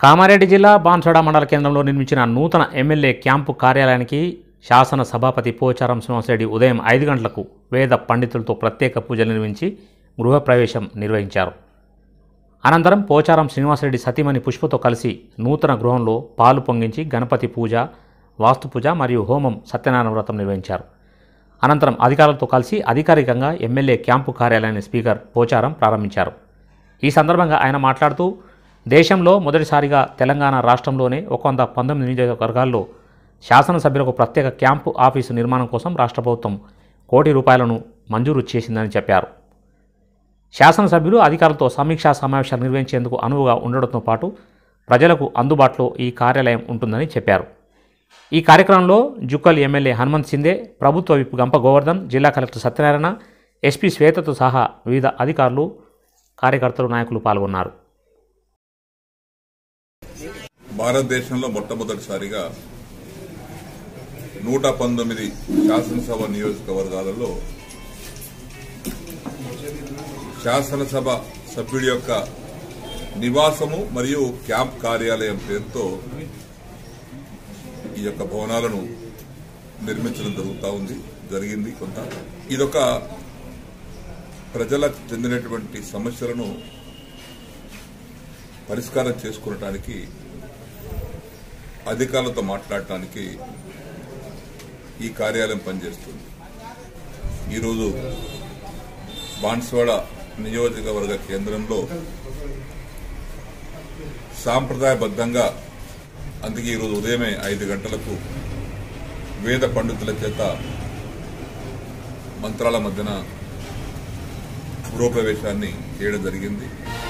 కామారెడ్డి జిల్లా బాన్సోడ మండల కేంద్రంలో నిర్మించిన నూతన ఎమ్మెల్యే క్యాంపు కార్యాలయానికి శాసన సభాపతి పోచారం శ్రీనివాసరెడ్డి ఉదయం ఐదు గంటలకు వేద పండితులతో ప్రత్యేక పూజలు నిర్వహించి గృహప్రవేశం నిర్వహించారు అనంతరం పోచారం శ్రీనివాసరెడ్డి సతీమణి పుష్పతో కలిసి నూతన గృహంలో పాలు పొంగించి గణపతి పూజ వాస్తు పూజ మరియు హోమం సత్యనారాయణ వ్రతం నిర్వహించారు అనంతరం అధికారులతో కలిసి అధికారికంగా ఎమ్మెల్యే క్యాంపు కార్యాలయాన్ని స్పీకర్ పోచారం ప్రారంభించారు ఈ సందర్భంగా ఆయన మాట్లాడుతూ దేశంలో మొదటిసారిగా తెలంగాణ రాష్ట్రంలోనే ఒక వంద పంతొమ్మిది నియోజకవర్గాల్లో శాసనసభ్యులకు ప్రత్యేక క్యాంపు ఆఫీసు నిర్మాణం కోసం రాష్ట్ర ప్రభుత్వం కోటి రూపాయలను మంజూరు చేసిందని చెప్పారు శాసనసభ్యులు అధికారులతో సమీక్షా సమావేశాలు నిర్వహించేందుకు అనువుగా ఉండడంతో పాటు ప్రజలకు అందుబాటులో ఈ కార్యాలయం ఉంటుందని చెప్పారు ఈ కార్యక్రమంలో జుక్కల్ ఎమ్మెల్యే హనుమంత్ సిందే ప్రభుత్వ విప్ గంప గోవర్ధన్ జిల్లా కలెక్టర్ సత్యనారాయణ ఎస్పీ శ్వేతతో సహా వివిధ అధికారులు కార్యకర్తలు నాయకులు పాల్గొన్నారు భారతదేశంలో మొట్టమొదటిసారిగా నూట పంతొమ్మిది శాసనసభ నియోజకవర్గాలలో శాసనసభ సభ్యుడి యొక్క నివాసము మరియు క్యాంప్ కార్యాలయం పేరుతో ఈ యొక్క భవనాలను నిర్మించడం జరుగుతూ ఉంది జరిగింది కొంత ఇదొక ప్రజలకు చెందినటువంటి సమస్యలను పరిష్కారం చేసుకునటానికి అధికారులతో మాట్లాడటానికి ఈ కార్యాలయం పనిచేస్తుంది ఈరోజు బాన్స్వాడ నియోజకవర్గ కేంద్రంలో సాంప్రదాయబద్ధంగా అందుకే ఈరోజు ఉదయమే ఐదు గంటలకు వేద పండితుల చేత మంత్రాల మధ్యన గృహప్రవేశాన్ని చేయడం జరిగింది